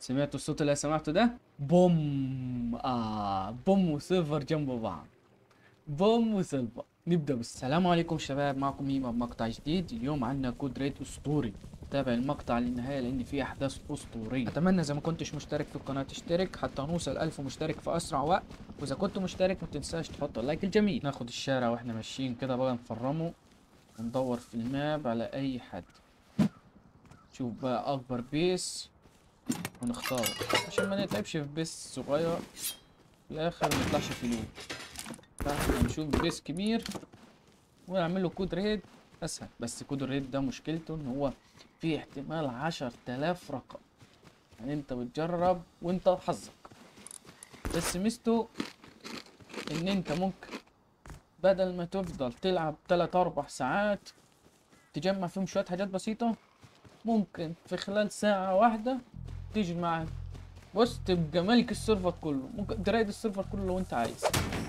سمعتوا الصوت اللي سمعته ده بوم اه بوم وسيلفر جنب بعض بوم وسيلفر نبدا بالسلام عليكم شباب معكم هيما بمقطع جديد اليوم عندنا كود ريد اسطوري تابع المقطع للنهايه لان فيه احداث اسطوريه اتمنى اذا ما كنتش مشترك في القناه تشترك حتى نوصل 1000 مشترك في اسرع وقت واذا كنت مشترك ما تنساش تحط اللايك الجميل ناخد الشارع واحنا ماشيين كده بقى نفرمه وندور في الماب على اي حد شوف بقى اكبر بيس ونختاره عشان ما نتعبش في بيس صغير في الاخر ما يطلعش في لوب فاحنا نشوف بيس كبير ونعمل له كود ريد اسهل بس كود الريد ده مشكلته ان هو فيه احتمال عشر تلاف رقم يعني انت بتجرب وانت وحظك بس ميزته ان انت ممكن بدل ما تفضل تلعب تلات اربع ساعات تجمع فيهم شوية حاجات بسيطة ممكن في خلال ساعة واحدة تجمع بص تبقى ملك السيرفر كله ممكن ترايد السيرفر كله لو انت عايز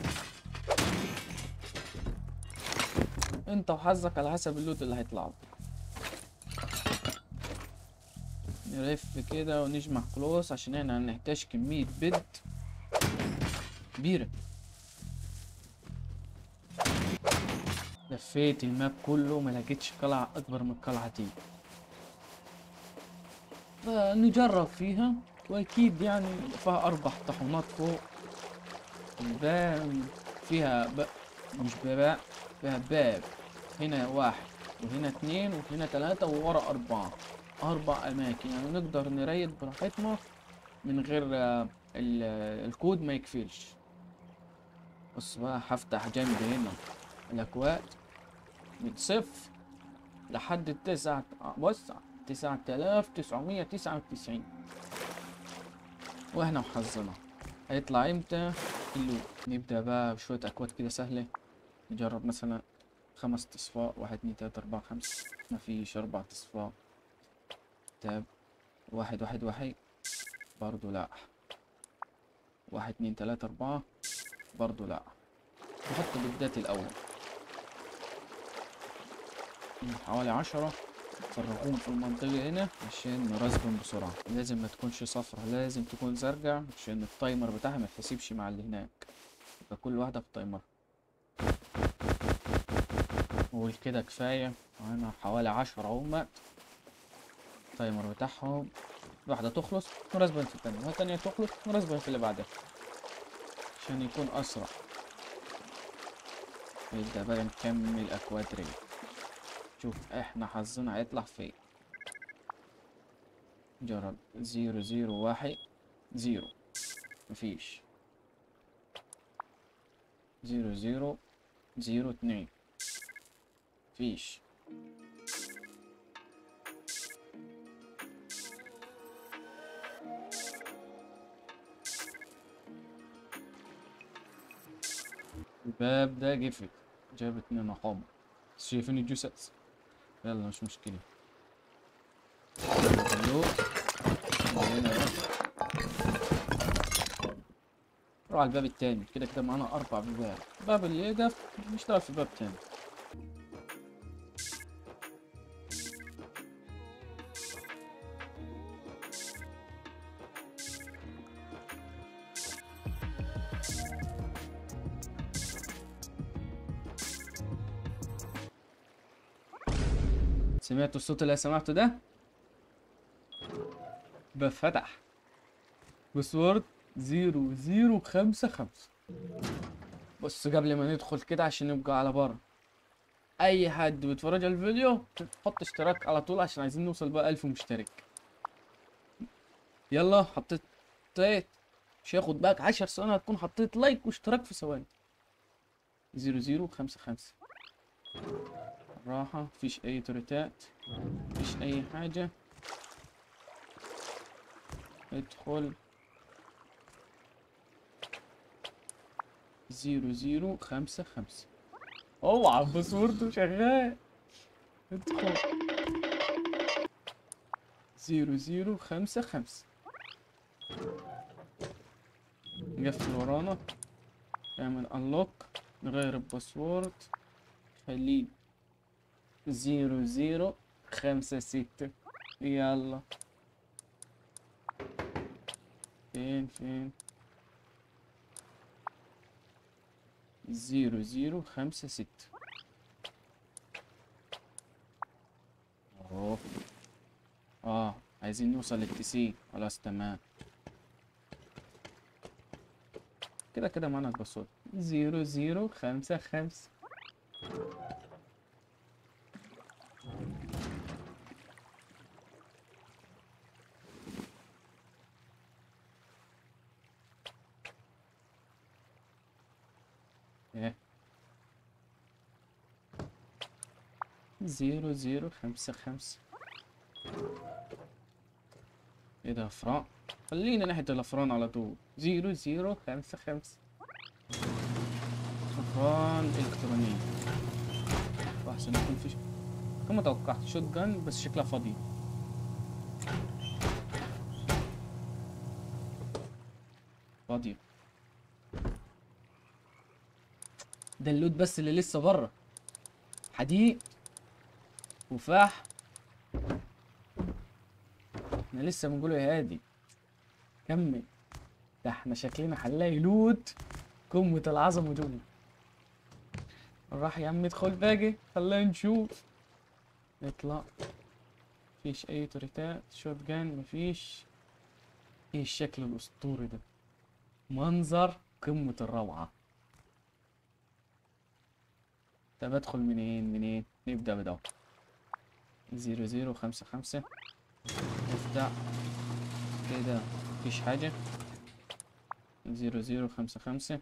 انت وحظك على حسب اللوت اللي هيطلع لك نلف كده ونجمع كلوس عشان احنا هنحتاج كمية بيد كبيرة لفيت الماب كله ما لقيتش قلعة اكبر من القلعة دي فنجرب فيها واكيد يعني فيها اربع طحونات فوق الباب فيها ب... مش باب فيها باب هنا واحد وهنا اتنين وهنا تلاتة وورا أربعة أربع أماكن يعني نقدر نريد براحتنا من غير آه، ال- آه، الكود ما يكفيلش بص بقى هفتح جنب هنا الأكواد من صفر لحد التسعة بص تسعة آلاف تسعمية تسعة وتسعين واحنا وحظنا هيطلع امتى اللوب نبدأ بقى بشوية أكواد كده سهلة نجرب مثلا خمس تصفاء واحد اتنين تلاتة أربعة خمسة مفيش أربع تصفاء تاب واحد واحد واحد برضو لأ واحد اتنين تلاتة أربعة برضو لأ نحط بالذات الأول حوالي عشرة فرغوهم في المنطقة هنا عشان نرسبهم بسرعة لازم ما تكونش صفرة لازم تكون زرقاء عشان التايمر بتاعها ما يتحسبش مع اللي هناك يبقى كل واحدة بتايمر نقول كده كفاية معانا حوالي عشرة اهمت التايمر بتاعهم واحدة تخلص ونرسبن في التانية والتانية تخلص ونرسبن في اللي بعدها عشان يكون أسرع نبدأ بقى نكمل أكواد ريد شوف احنا حظنا هيطلع فين جرب زيرو زيرو واحد زيرو مفيش زيرو زيرو زيرو اتنين مفيش الباب ده قفل جاب اتنين حمر بس شايفين الجثث يلا مش مشكلة الو هنا بقى. نروح على الباب التاني كده كده معانا أربع بيبان الباب اللي يقف نشتغل في باب تاني سمعتوا الصوت اللي سمعته ده بفتح باسورد زيرو زيرو خمسة خمسة بص قبل ما ندخل كده عشان نبقى على بره اي حد بيتفرج على الفيديو حط اشتراك على طول عشان عايزين نوصل بقى الف مشترك يلا حطيت مش هياخد بالك عشر ثواني هتكون حطيت لايك واشتراك في ثواني زيرو زيرو خمسة خمسة راحة مفيش أي توريتات مفيش أي حاجة ادخل زيرو زيرو خمسة خمسة اوعى باسورده شغال ادخل زيرو زيرو خمسة خمسة نقفل ورانا نعمل انلوك نغير الباسورد خليه زيرو زيرو خمسة ستة يلا فين فين زيرو زيرو خمسة ستة اهو اه عايزين نوصل للتسعين خلاص تمام كده كده معانا الباسورد زيرو زيرو خمسة خمسة ايه زيرو زيرو خمسة خمسة ايه ده افران خلينا ناحية الافران على طول زيرو زيرو خمسة خمسة افران الكترونية واحسن يكون في كما توقعت شوت جان بس شكلها فاضية فاضية ده اللوت بس اللي لسه بره حديد وفاح احنا لسه بنقول يا هادي كمل ده احنا شكلنا هنلاقي لوت قمة العظمة دول راح يا عم ادخل باقي خلينا نشوف نطلع مفيش اي توريتات شوت جان مفيش ايه الشكل الاسطوري ده منظر قمة الروعة طب ادخل منين منين نبدأ بدو زيرو زيرو خمسة خمسة نفتح كده مفيش حاجة زيرو زيرو خمسة خمسة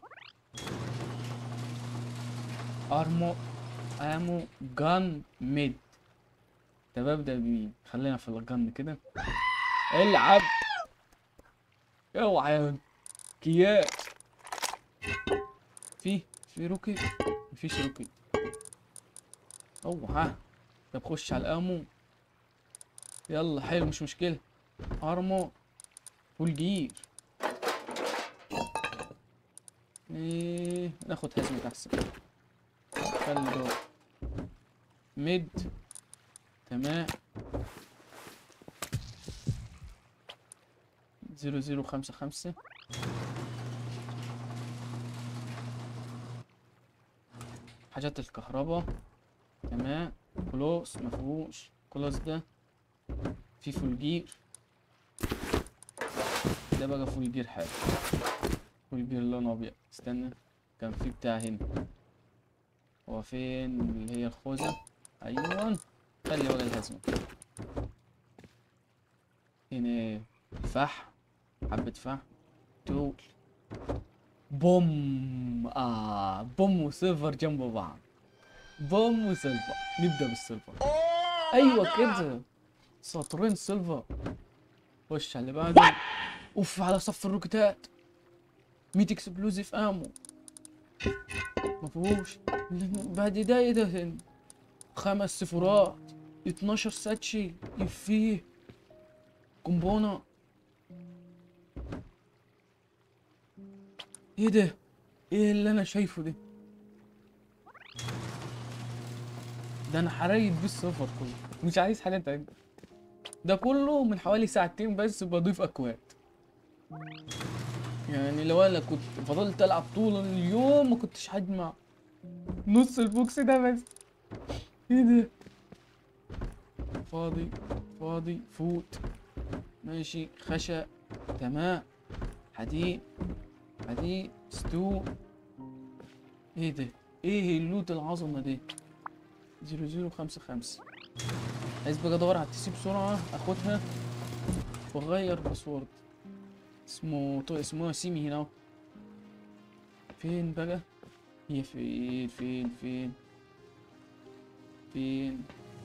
ارمو امو جان ميد طب ابدأ بمين خلينا في الجن كده العب اوعى يا كياس في في روكي مفيش روكي اوعى طب خش على الامو يلا حلو مش مشكلة ارمو فول جير ايه ناخد هزمة احسن خلي دور ميد تمام زيرو زيرو خمسة خمسة حاجات الكهرباء تمام كلوس مفهوش كلوس ده في فول جير ده بقى فول جير حلو فول جير لونه ابيض استنى كان في بتاع هنا هو فين اللي هي الخوذة ايوه خلي بقى الهزمة هنا فحم حبة فحم تول بوم اه بوم وسيلفر جنب بعض بوم وسيلفر نبدأ بالسيلفر ايوه كده سطرين سيلفر خش على اللي بعده اوف على صف الروكتات 100 اكسبلوزيف امو مفهوش بعد ده ايه ده خمس صفرات 12 ساتشي يفيه قنبونة ايه ده ايه اللي انا شايفه ده ده انا حرايد بيه السفر كله مش عايز حاجه تانية ده كله من حوالي ساعتين بس بضيف اكواد يعني لو انا كنت فضلت العب طول اليوم ما كنتش هجمع نص البوكس ده بس ايه ده فاضي فاضي فوت ماشي خشب تمام حديد حديد ستو ايه ده ايه اللوت العظمه دي زيرو زيرو خمسة خمسة عايز بقى ادور على التي بسرعة اخدها واغير باسورد اسمه طو اسمه سيمي هنا اهو فين بقى هي فين فين فين فين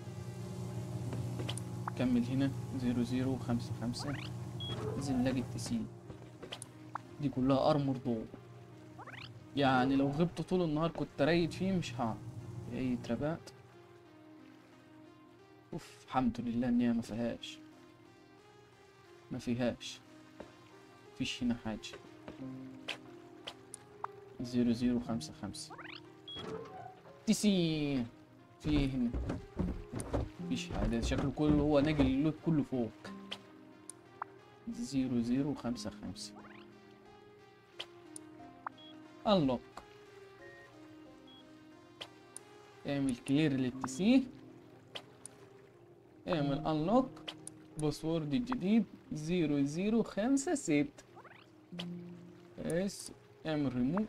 كمل هنا زيرو زيرو خمسة خمسة ننزل نلاقي التسعين دي كلها ارمر ضوء يعني لو غبت طول النهار كنت رايد فيه مش هعرف اي ترابات اوف الحمد لله ان هي ما فيهاش ما فيهاش مفيش هنا حاجة زيرو زيرو خمسة خمسة تسعين في هنا مفيش حاجة شكله كله هو ناقل اللوت كله فوق زيرو زيرو خمسة خمسة انلوك اعمل كلير للتي سي اعمل انلوك باسورد الجديد زيرو زيرو خمسة ستة بس اعمل ريموت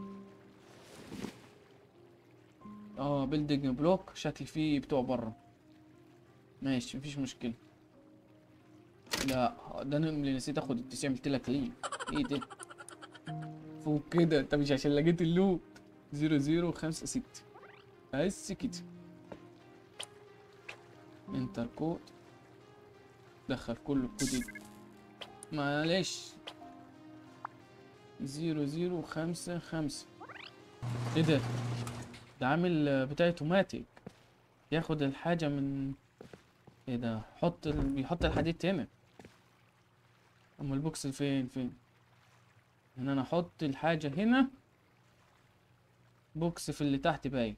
اه بيلدينج بلوك شكل فيه بتوع برا ماشي مفيش مشكلة لا ده انا اللي نسيت اخد التسعة عملت لك ليه ايه ده فوق كده انت مش عشان لقيت اللوت زيرو زيرو خمسة ستة بس كده انتر كود دخل كل الكود معلش زيرو زيرو خمسة خمسة ايه ده ده عامل بتاع اوتوماتيك ياخد الحاجة من ايه ده حط ال... بيحط الحديد هنا اما البوكس فين فين ان انا احط الحاجة هنا بوكس في اللي تحت باين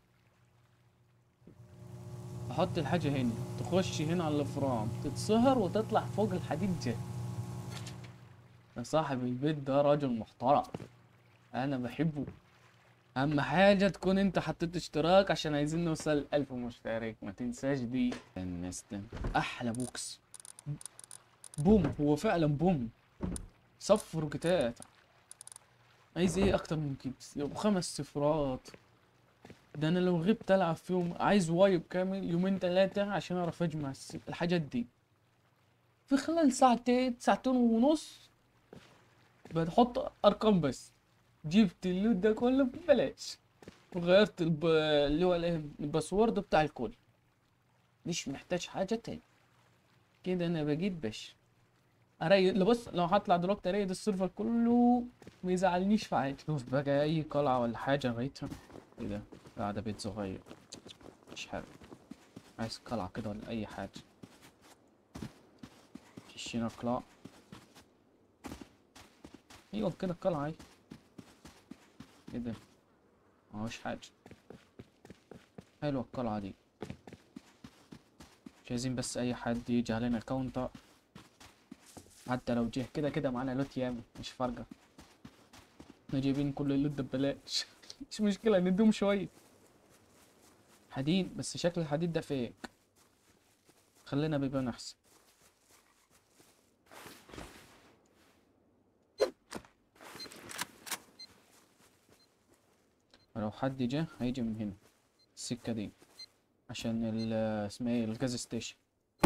احط الحاجة هنا تخش هنا على الفرام تتصهر وتطلع فوق الحديد ده ده صاحب البيت ده راجل محترم انا بحبه اهم حاجة تكون انت حطيت اشتراك عشان عايزين نوصل الف مشترك ما تنساش دي الناس ده احلى بوكس بوم هو فعلا بوم صفر وكتات عايز ايه اكتر من كده لو خمس صفرات ده انا لو غبت العب فيهم عايز وايب كامل يومين ثلاثة عشان اعرف اجمع الس- الحاجات دي في خلال ساعتين ساعتين ونص بتحط ارقام بس جبت اللوت ده كله ببلاش وغيرت الب... اللي هو الايه الباسورد بتاع الكل مش محتاج حاجة تاني كده انا بجيب باش اريد لو بص لو هطلع دلوقتي اريد السيرفر كله ما يزعلنيش في حاجة شوف بقى اي قلعة ولا حاجة لغايتها ايه ده لا ده بيت صغير مش حلو عايز قلعة كده ولا اي حاجة فيش هنا قلعة ايوه كده قلعة اهي ايه ده ماهوش حاجة حلوة القلعة دي مش عايزين بس اي حد يجي علينا كاونتر حتى لو جه كده كده معانا لوت ياما مش فارقة احنا جايبين كل اللوت ده ببلاش مش مشكلة ندوم شوية حديد بس شكل الحديد ده فيك خلينا بيبان احسن ولو حد جه هيجي من هنا السكة دي عشان ال اسمها ايه الجاز ستيشن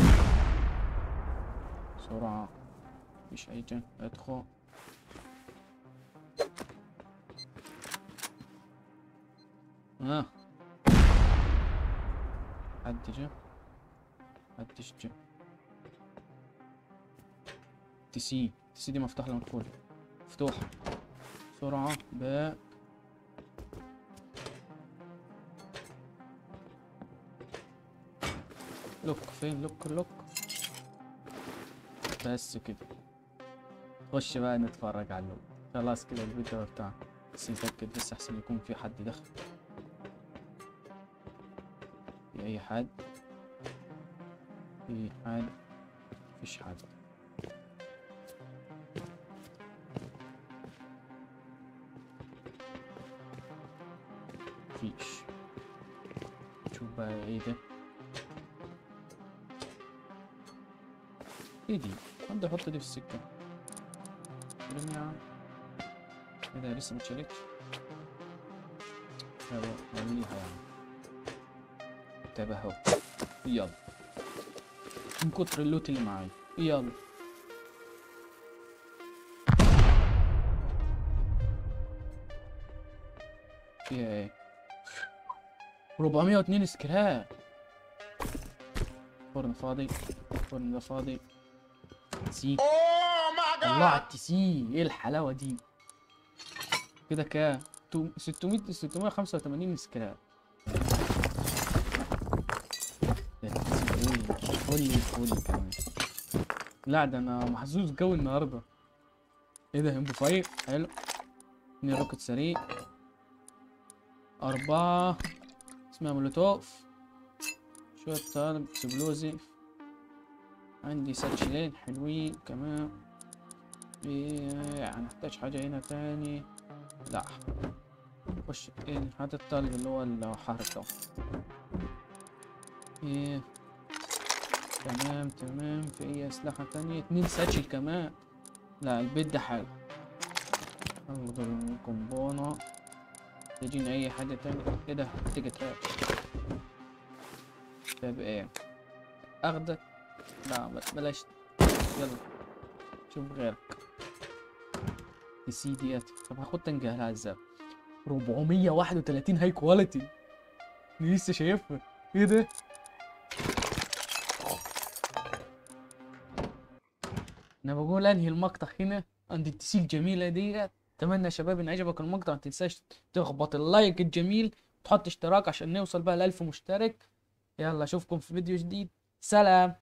بسرعة مفيش اي جه ادخل اه حد جه محدش جه تسي تسي دي مفتوح لنا الكل مفتوح بسرعة باء لوك فين لوك لوك بس كده خش بقى نتفرج على اللوك خلاص كده الفيديو بتاع بس نتأكد بس أحسن يكون في حد دخل في أي حد في حد مفيش حد مفيش شوف بقى ايه ده ايه دي حد يحط دي في السكة رمي يا عم ايه ده لسه متشالتش يلا وريها يا عم تابع اهو يلا من كتر اللوت اللي معايا يلا فيها ايه 402 سكراب فرن فاضي فرن ده فاضي سي الله على التسي ايه الحلاوه دي كده كام تو- 600 685 سكراب ده التسي فل فل فل كمان لا ده انا محظوظ قوي النهارده ايه ده امبو فاير حلو اتنين روكت سريع أربعة اسمها مولوتوف شوية طالب اكسبلوزيف عندي ساتشلين حلوين كمان ايه هنحتاج حاجة هنا تاني لا خش ايه هات التلج اللي هو الحرق ده ايه تمام تمام في اي اسلحة تانية اتنين ساتشل كمان لا البيت ده حلو ناخد القنبلة تجينا اي حاجة تانية ايه ده تيجي تراب طب ايه اخدك لا ب- بلاش يلا شوف غيرك السي ديت طب هاخد تنجه العذاب 431 هاي كواليتي لسه شايفها ايه ده انا بقول انهي المقطع هنا عند التسيل الجميله ديت اتمنى يا شباب ان عجبك المقطع ما تنساش تخبط اللايك الجميل وتحط اشتراك عشان نوصل بقى ل 1000 مشترك يلا اشوفكم في فيديو جديد سلام